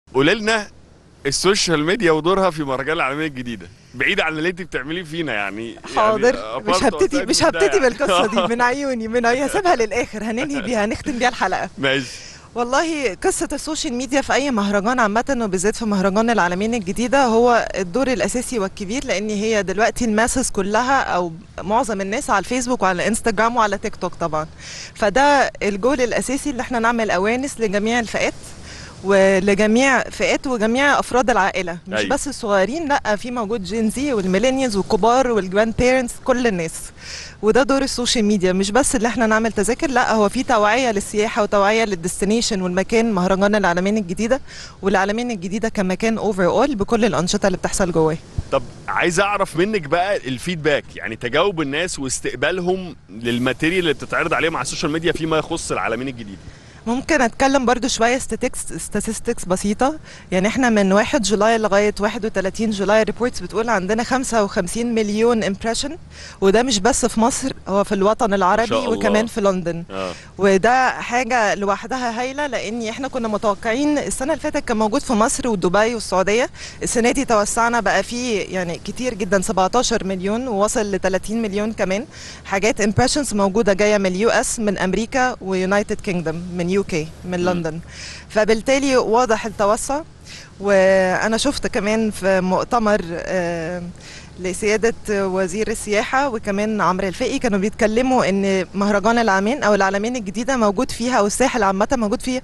قولي لنا السوشيال ميديا ودورها في مهرجان العالميه الجديده بعيد عن اللي انت بتعمليه فينا يعني حاضر يعني مش apart هبتدي outside مش ده هبتدي يعني. بالقصه دي من عيوني من عيوني هسيبها للاخر هننهي بيها هنختم بيها الحلقه ماشي والله قصة السوشيال ميديا في أي مهرجان عامة وبالذات في مهرجان العالمين الجديدة هو الدور الأساسي والكبير لأن هي دلوقتي الماسس كلها أو معظم الناس على الفيسبوك وعلى انستجرام وعلى تيك توك طبعا فده الجول الأساسي اللي احنا نعمل أوانس لجميع الفئات ولجميع فئات وجميع افراد العائله مش أيوة. بس الصغيرين لا في موجود جين زي والميلينيالز والكبار والجراند بيرنتس كل الناس وده دور السوشيال ميديا مش بس اللي احنا نعمل تذاكر لا هو في توعيه للسياحه وتوعيه للديستنيشن والمكان مهرجان العالمين الجديده والعالمين الجديده كمكان اوفر اول بكل الانشطه اللي بتحصل جواه طب عايز اعرف منك بقى الفيدباك يعني تجاوب الناس واستقبالهم للماتيريال اللي بتتعرض عليهم على السوشيال ميديا فيما يخص العالمين الجديد ممكن اتكلم برضو شويه statistics بسيطه يعني احنا من 1 جولاي لغايه 31 جولاي ريبورتس بتقول عندنا 55 مليون امبريشن وده مش بس في مصر هو في الوطن العربي شاء الله. وكمان في لندن اه وده حاجه لوحدها هايله لان احنا كنا متوقعين السنه اللي فاتت كان موجود في مصر ودبي والسعوديه السنه دي توسعنا بقى فيه يعني كتير جدا 17 مليون ووصل ل 30 مليون كمان حاجات امبريشنز موجوده جايه من اليو اس من امريكا ويونايتد كينجدم من يو كي من مم. لندن فبالتالي واضح التوسع وانا شفت كمان في مؤتمر آه، لسيادة وزير السياحة وكمان عمرو الفقي كانوا بيتكلموا ان مهرجان العالمين او العالمين الجديدة موجود فيها او الساحل عامة موجود فيه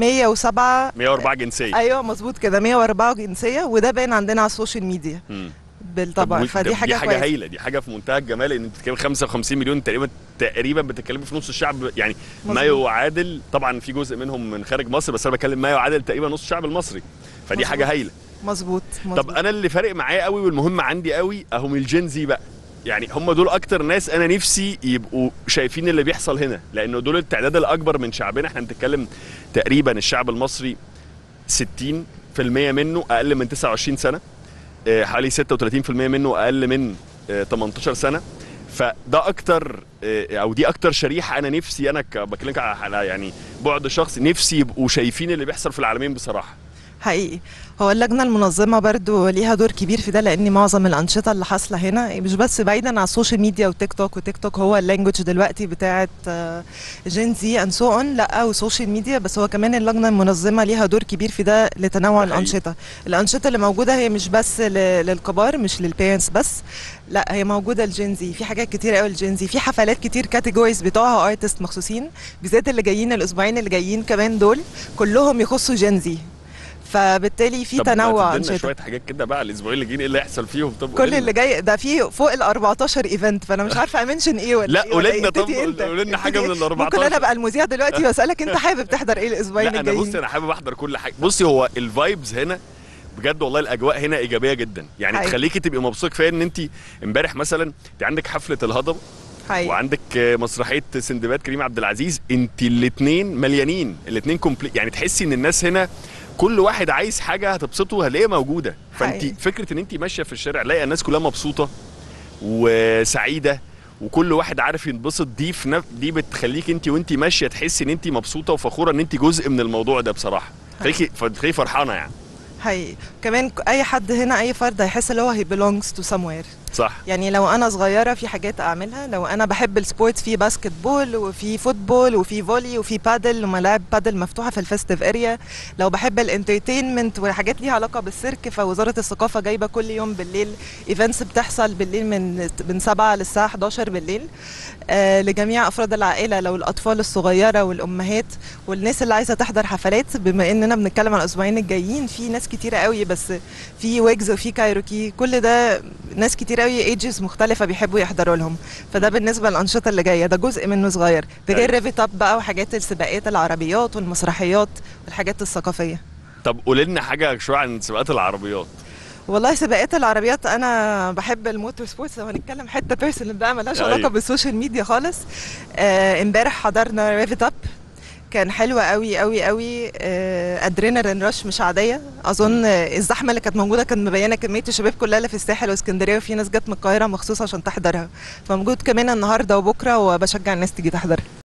107 104 جنسيه ايوه مظبوط كده 104 جنسية وده باين عندنا على السوشيال ميديا مم. بالطبع طب فدي دي حاجة حاجه كويسة هايله دي حاجه في منتهى الجمال ان انت بتتكلم 55 مليون تقريبا تقريبا بتتكلمي في نص الشعب يعني ما مظبوط. يعادل طبعا في جزء منهم من خارج مصر بس انا بتكلم ما يعادل تقريبا نص الشعب المصري فدي مظبوط. حاجه هايله مظبوط طب مظبوط. انا اللي فارق معايا قوي والمهم عندي قوي اهم الجين زي بقى يعني هم دول اكتر ناس انا نفسي يبقوا شايفين اللي بيحصل هنا لانه دول التعداد الاكبر من شعبنا احنا بنتكلم تقريبا الشعب المصري 60% منه اقل من 29 سنه آه، حوالي 36% منه اقل من آه، 18 سنه فده اكتر آه، او دي اكتر شريحه انا نفسي انا ك- بكلمك على يعني بعد شخصي نفسي يبقوا شايفين اللي بيحصل في العالمين بصراحه حقيقي هو اللجنة المنظمة برضو ليها دور كبير في ده لأن معظم الأنشطة اللي حاصلة هنا مش بس بعيدا عن السوشيال ميديا وتيك توك وتيك توك هو اللانجوج دلوقتي بتاعت جين زي اند سو اون لا وسوشيال ميديا بس هو كمان اللجنة المنظمة ليها دور كبير في ده لتنوع ده حقيقي. الأنشطة الأنشطة اللي موجودة هي مش بس ل- للكبار مش للبيرنتس بس لا هي موجودة الجين زي في حاجات كتير قوي الجين زي في حفلات كتير كاتيجوريز بتوعها ارتست مخصوصين بالذات اللي جايين الأسبوعين اللي جايين كمان دول كلهم يخصوا جين زي فبالتالي في طب ما تنوع تدينا انشطه شويه حاجات كده بقى الاسبوعين اللي جايين ايه اللي هيحصل فيهم طب كل قولي اللي لنا. جاي ده في فوق ال 14 ايفنت فانا مش عارفه امنشن ايه ولا لا إيه ولا قولي لنا إيه. طب ابتدي انت. قولي لنا حاجه ابتدي من ال إيه. 14 ممكن انا ابقى المذيع دلوقتي واسالك انت حابب تحضر ايه الاسبوعين لا انا الجايين بصي انا حابب احضر كل حاجه بصي هو الفايبز هنا بجد والله الاجواء هنا ايجابيه جدا يعني حقيقي. تخليكي تبقي مبسوط كفايه ان انت امبارح مثلا انت عندك حفله الهضبه حقيقي. وعندك آه، مسرحيه سندباد كريم عبد العزيز انت الاثنين مليانين الاثنين كومبليت يعني تحسي ان الناس هنا كل واحد عايز حاجه هتبسطه هلاقيها موجوده فانت حقيقي. فكره ان انت ماشيه في الشارع لاقي الناس كلها مبسوطه وسعيده وكل واحد عارف ينبسط دي في نف... دي بتخليك انت وانت ماشيه تحسي ان انت مبسوطه وفخوره ان انت جزء من الموضوع ده بصراحه تخليكي تخليكي فرحانه يعني حقيقي كمان ك- اي حد هنا اي فرد هيحس ان هو he belongs to somewhere صح يعني لو انا صغيره في حاجات اعملها لو انا بحب السبورت في باسكت بول وفي فوتبول وفي فولي وفي بادل وملاعب بادل مفتوحه في الفيستيف اريا لو بحب الانترتينمنت وحاجات ليها علاقه بالسيرك فوزاره الثقافه جايبه كل يوم بالليل ايفنتس بتحصل بالليل من من 7 للساعه 11 بالليل آه لجميع افراد العائله لو الاطفال الصغيره والامهات والناس اللي عايزه تحضر حفلات بما اننا بنتكلم عن الاسبوعين الجايين في ناس كتيره قوي بس في ويجز وفي كايروكي كل ده ناس كتير قوي ايجز مختلفه بيحبوا يحضروا لهم فده بالنسبه للانشطه اللي جايه ده جزء منه صغير ده غير أيوة. ريفيت اب بقى وحاجات السباقات العربيات والمسرحيات والحاجات الثقافيه طب قولي لنا حاجه شويه عن سباقات العربيات والله سباقات العربيات انا بحب الموتور سبورتس لو هنتكلم حته بيرسونال بقى ملهاش أيوة. علاقه بالسوشيال ميديا خالص آه، امبارح حضرنا ريفيت اب كان حلو قوي قوي قوي آه، ادرينالين رش مش عاديه اظن آه، الزحمه اللي كانت موجوده كانت مبينه كميه الشباب كلها اللي في الساحل واسكندريه وفي ناس جت من القاهره مخصوص عشان تحضرها فموجود كمان النهارده وبكره وبشجع الناس تيجي تحضرها